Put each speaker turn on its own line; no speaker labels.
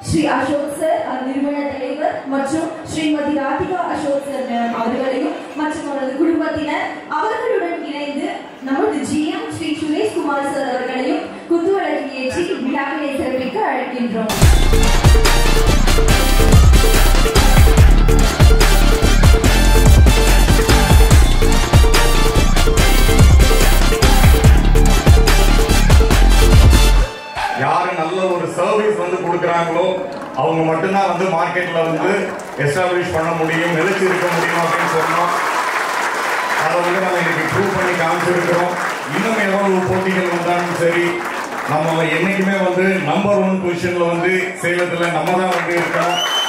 Sri Ashok sir அஹ், நிறுவன தலைவர் மற்றும் ஸ்ரீமதி ராதிகா அசோக் சார் மேம் அவர்களையும் மற்றும் அவரது குடும்பத்தினர் அவர்களுடன் இணைந்து நமது ஜிஎம் ஸ்ரீ சுரேஷ் குமார் சார் அவர்களையும் குத்துவிளக்கு ஏற்றி விழாவினை சிறப்பிக்க அழைக்கின்றோம்
யாரு நல்ல ஒரு சர்வீஸ் வந்து கொடுக்குறாங்களோ அவங்க மட்டும்தான் வந்து மார்க்கெட்ல வந்து எஸ்டாப்ளிஷ் பண்ண முடியும் நிலைச்சு இருக்க முடியும் அப்படின்னு சொன்னோம் அதை வந்து நம்ம இன்னைக்கு ப்ரூவ் பண்ணி காமிச்சிருக்கிறோம் இன்னும் எவ்வளவு போட்டிகள் வந்தாலும் சரி நம்ம என்னைக்குமே வந்து நம்பர் ஒன் பொசிஷன்ல வந்து சேலத்துல நம்ம தான் வந்து இருக்கோம்